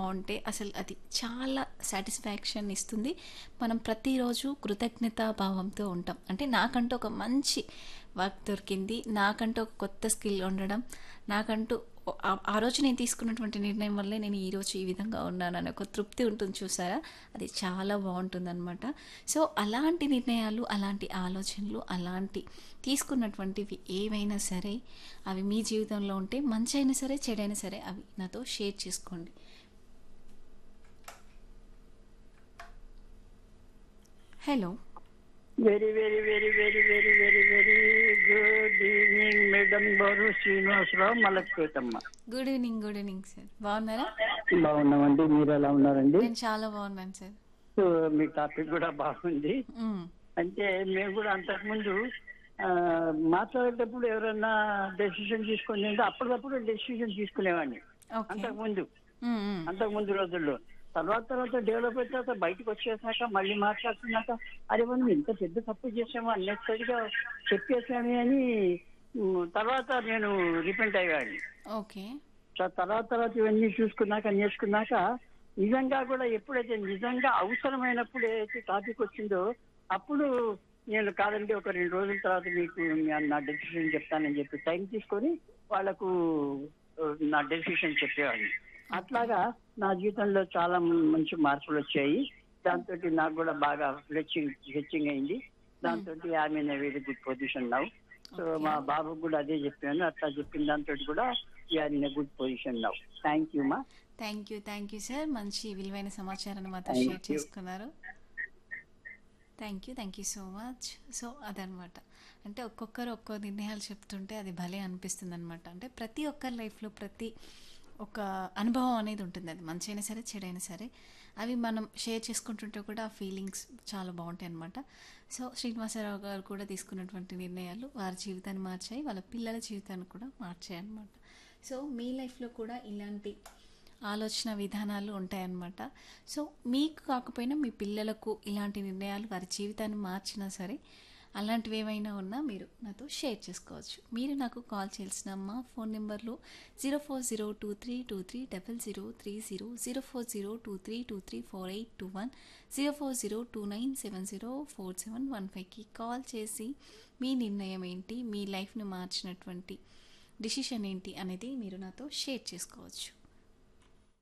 బాగుంటే అసలు అది చాలా సాటిస్ఫాక్షన్ ఇస్తుంది మనం ప్రతిరోజు కృతజ్ఞతా భావంతో ఉంటాం అంటే నాకంటూ ఒక మంచి వర్క్ దొరికింది నాకంటూ ఒక కొత్త స్కిల్ ఉండడం నాకంటూ ఆ- ఆ రోజు నేను తీసుకున్నటువంటి నిర్ణయం వల్లే నేను ఈరోజు ఈ విధంగా ఉన్నానని ఒక తృప్తి ఉంటుంది చూసారా అది చాలా బాగుంటుందన్నమాట సో అలాంటి నిర్ణయాలు అలాంటి ఆలోచనలు అలాంటి తీసుకున్నటువంటివి ఏవైనా సరే అవి మీ జీవితంలో ఉంటే మంచి అయినా సరే చెడైనా సరే అవి నాతో షేర్ చేసుకోండి hello very very very very very very very good evening madam గారు శ్రీనివాసరావు మలక్పేటమ్మ good evening good evening sir బాగున్నారా బాగున్నామండి మీరు ఎలా ఉన్నారండి నేను చాలా బాగున్నాను సార్ సో మీ టాపిక్ కూడా బాగుంది మ్మ్. అంటే మేము కూడా అంతకుముందు ఆ, మాట్లాడేటప్పుడు ఎవరన్నా డెసిషన్ తీసుకొని అంటే అప్పటికప్పుడు డెసిషన్ తీసుకునేవాడిని ఓకే అంతకుముందు మ్మ్, మ్మ్. అంతకుముందు రోజుల్లో తర్వాత తర్వాత డెవలప్ అయిన తర్వాత బయటకు వచ్చేసాక మళ్ళీ మాట్లాడుతున్నాక అరే మనం ఇంత పెద్ద తప్పు చేసాము అన్నెసరిగా చెప్పేసామే అని ఉమ్, తర్వాత నేను రిపెంట్ అయ్యాను ఓకే సో తర్వాత తర్వాత ఇవన్నీ చూసుకున్నాక నేర్చుకున్నాక నిజంగా కూడా ఎప్పుడైతే నిజంగా అవసరమైనప్పుడు ఏదైతే టాపిక్ వచ్చిందో అప్పుడు నేను కాదండి ఒక రెండు రోజుల తర్వాత మీకు నా- నా డెసిషన్ చెప్తానని చెప్పి టైం తీసుకొని వాళ్ళకు ఆ, నా డెసిషన్ చెప్పేవాడిని అట్లాగా నా జీవితంలో చాలా మంచి మార్పులు వచ్చాయి దాంతో నాకు కూడా బాగా హెచ్చింగ్ హెచ్చింగ్ అయింది దాంతో ఆమె very good position now so మా బాబుకు కూడా అదే చెప్పాను అట్లా చెప్పిన దాంతో కూడా are in good position now thank you మా thank you thank you sir మంచి విలువైన సమాచారాన్ని మాతో Thank షేర్ you. చేసుకున్నారు thank you thank you so much so అదనమాట అంటే ఒక్కొక్కరు ఒక్కో నిర్ణయాలు చెప్తుంటే అది భలే అనిపిస్తుంది అనమాట అంటే ప్రతి ఒక్కరి లైఫ్లో ప్రతి ఒక అనుభవం అనేది ఉంటుంది అది మంచి అయినా సరే చెడైనా సరే అవి మనం షేర్ చేసుకుంటుంటే కూడా ఆ ఫీలింగ్స్ చాలా బాగుంటాయి అనమాట సో శ్రీనివాసరావు గారు కూడా తీసుకున్నటువంటి నిర్ణయాలు వారి జీవితాన్ని మార్చాయి వాళ్ళ పిల్లల జీవితాన్ని కూడా మార్చాయి అనమాట సో మీ లైఫ్లో కూడా ఇలాంటి ఆలోచన విధానాలు ఉంటాయన్నమాట సో మీకు కాకపోయినా మీ పిల్లలకు ఇలాంటి నిర్ణయాలు వారి జీవితాన్ని మార్చినా సరే అలాంటివి ఏమైనా ఉన్నా మీరు నాతో షేర్ చేసుకోవచ్చు మీరు నాకు కాల్ చేయాల్సిన మా ఫోన్ నెంబర్లు zero four zero two three two three double zero three zero zero four zero two three two three four eight two one zero four zero two nine seven zero four seven one ఫైవ్కి call చేసి మీ నిర్ణయం ఏంటి మీ లైఫ్ని మార్చినటువంటి decision ఏంటి అనేది మీరు నాతో షేర్ చేసుకోవచ్చు